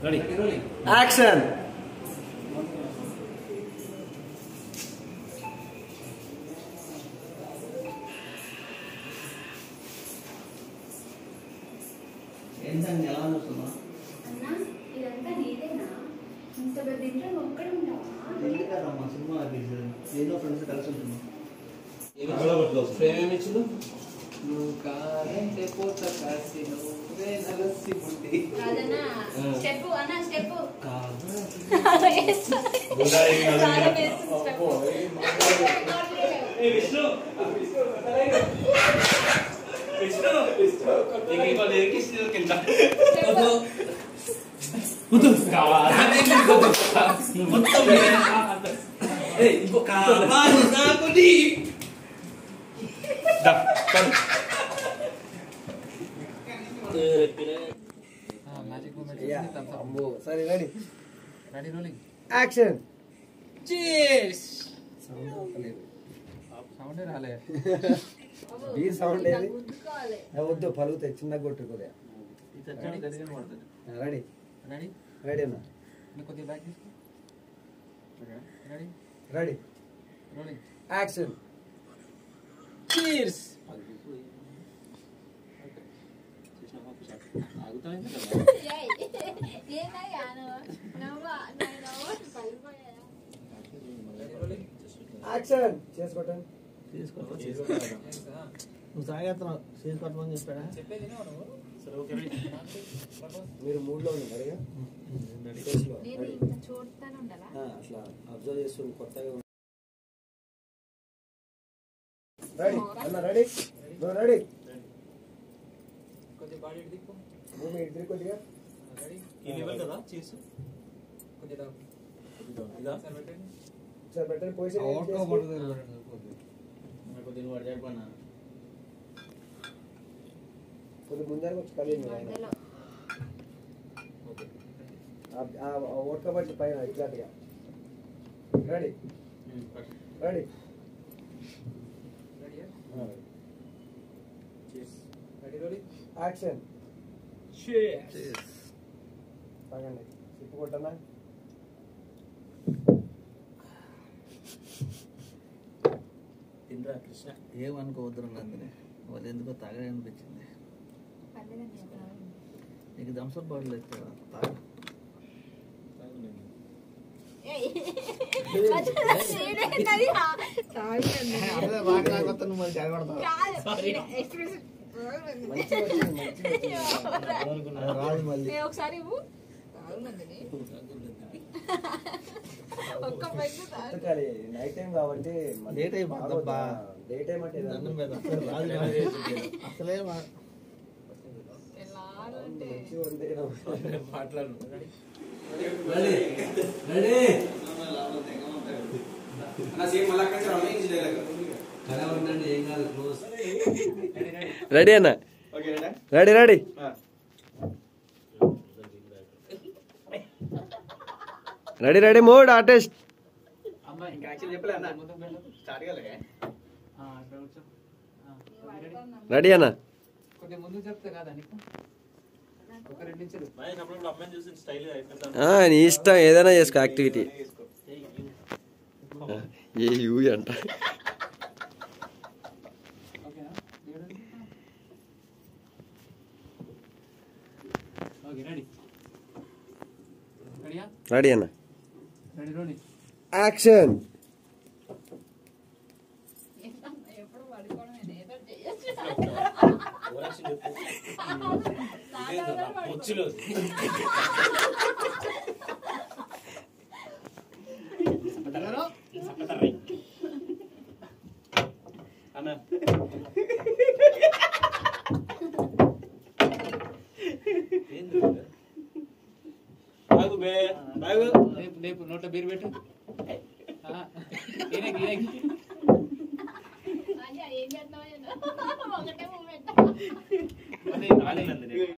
Ready action ఏంటండి ఎలా చూస్తున్నా అన్నా ఇదంతా నీదేనా ఇంత పెద్ద ఇంట్లో నువ్వు ఒక్కడే ఉంటావా ఎందుకు కదా మా సినిమా ఆఫీస్ ఏదో ఫ్రెండ్స్ కలిసి ఉంటున్నాం ఫ్రేమ్ ఏమి ఇచ్చిండు నువ్వు కాదంటే పోత కాసి నువ్వే నలసి పుట్టి కాదన్నా ఆ. స్టెప్ అన్నా స్టెప్ మ్యాజిక్ యా, మూమెంట్ అమ్మో సరే రెడీ రెడీ రోలింగ్ యాక్షన్ చీస్ సౌండ్ అవ్వలేదు సౌండ్ రాలే బీర్ సౌండ్ ఏది గుద్దుకోవాలి ఏ, వద్దు పలుగుతాయి చిన్న కొట్టు కొద్దిగా రెడీ రెడీ రెడీ అన్న నీకు కొద్దిగా బ్యాక్ తీసుకో ready ready rolling action cheers ఏమయ్యా నువ్వు నవ్వా నేను నవ్వు పడిపోయా యాక్షన్ చేసుకోవటం నువ్వు సాగేస్తున్నావు చేసుకోవటమని చెప్పాడా చెప్పేది నువ్వు మీరు మూడ్లో ఉన్నారు రెడీగా నేను ఇంత చూడతాను ఉండాలా అట్లా అబ్జర్వ్ చేస్తుంది కొత్తగా రెడీ అన్న రెడీ నువ్వు రెడీ కొద్దిగా బాడీ దిక్కు భూమి ఇద్దరి కొద్దిగా రెడీ ఈ లెవెల్ కదా చేసు కొద్దిగా ఇదా సార్ పెట్టండి సార్ పెట్టండి పొజిషన్ కొద్ది ముందరకు వచ్చి కలిగి మధ్యలో ఓట్క పట్టి పైన ఎగ్జాక్ట్గా ready ready ready ready rolling action తాగండి సిప్పు కొట్టనా తిండ్రా కృష్ణ ఏమనుకోవద్దు నందిని వాళ్ళు ఎందుకో తాగా అనిపించింది పర్లేదండి చెప్పరాదు. నీకు థమ్స్అప్ బాటిల్ ఎత్తే తాగు ఏయ్. మధ్యలో సీడేంటది? తాగండి. కాదు. ఎక్స్ప్రెషన్. మంచిగా వచ్చింది మంచిగా వచ్చింది రాదు మళ్ళీ ఏ, ఒకసారి ఇవ్వు తాగు నందిని. ఒక్క పెగ్గు తాగు. పుస్తకాలు నైట్ టైం కాబట్టి Day time వద్దబ్బా. డే టైం అంటే దండం మీద అసలు రాదు మళ్ళీ. అసలే మా- ఎలా అంటే మంచిగా ఉంది మాట్లాడు రెడీ అన్న ready ready ready ready mood artist అమ్మాయి ఇంకా యాక్చువల్లీ చెప్పలే అన్న ముందుకు వెళ్ళు. స్టార్ట్ కాలే ఆ, ఇక్కడ కూర్చో. ఆ, రెడీ? రెడీ అన్న కొద్దిగా ముందు చెప్తే కాదా నీకు ఒక రెండు నిమిషాలు అప్పుడప్పుడు అమ్మాయిని చూసి స్టైల్ ఆ, నీ ఇష్టం ఏదైనా చేసుకో యాక్టివిటీ ఏ యూ అంట ఓకేనా దేవుడు? ఓకే రెడీ రెడీయా రెడీ అన్న రెడీ రోలి యాక్షన్ ఎప్పుడు పడుకోవడం ఏదో చేయొచ్చు ముచ్చులు అన్న బాగు బే బాగు లేపు లేపు నోట్లో బీరు పెట్టు ఆ, ఈయనకి ఈయనకి ఏం చేస్తున్నావు ఒకటే మూమెంట్ మళ్ళీ ఆనందండి